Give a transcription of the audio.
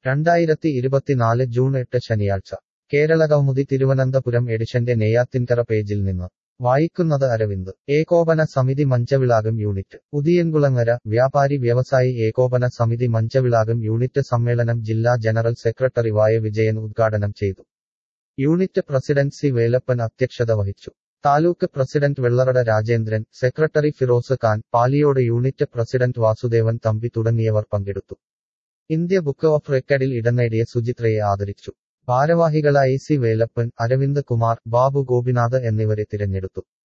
രണ്ടായിരത്തി ഇരുപത്തിനാല് ജൂൺ എട്ട് ശനിയാഴ്ച കേരളകൗമുദി തിരുവനന്തപുരം എഡിഷന്റെ നെയ്യാത്തിൻകര പേജിൽ നിന്ന് വായിക്കുന്നത് അരവിന്ദ് ഏകോപന സമിതി മഞ്ചവിളാകം യൂണിറ്റ് ഉദിയൻകുളങ്ങര വ്യാപാരി വ്യവസായി ഏകോപന സമിതി മഞ്ചവിളാകം യൂണിറ്റ് സമ്മേളനം ജില്ലാ ജനറൽ സെക്രട്ടറി വായ വിജയൻ ഉദ്ഘാടനം ചെയ്തു യൂണിറ്റ് പ്രസിഡന്റ് സി വേലപ്പൻ അധ്യക്ഷത വഹിച്ചു taluk president Vellarada Rajendran secretary Firoz Khan Paliyode unit president Vasudevan Thampi തുടങ്ങിയവർ പങ്കെടുത്തു ഇന്ത്യ ബുക്ക് ഓഫ് റെക്കഡിൽ ഇടം നേടിയ സുചിത്രയെ ആദരിച്ചു ഭാരവാഹികളായി സി വേലപ്പൻ അരവിന്ദ് കുമാർ ബാബു ഗോപിനാഥ് എന്നിവരെ തിരഞ്ഞെടുത്തു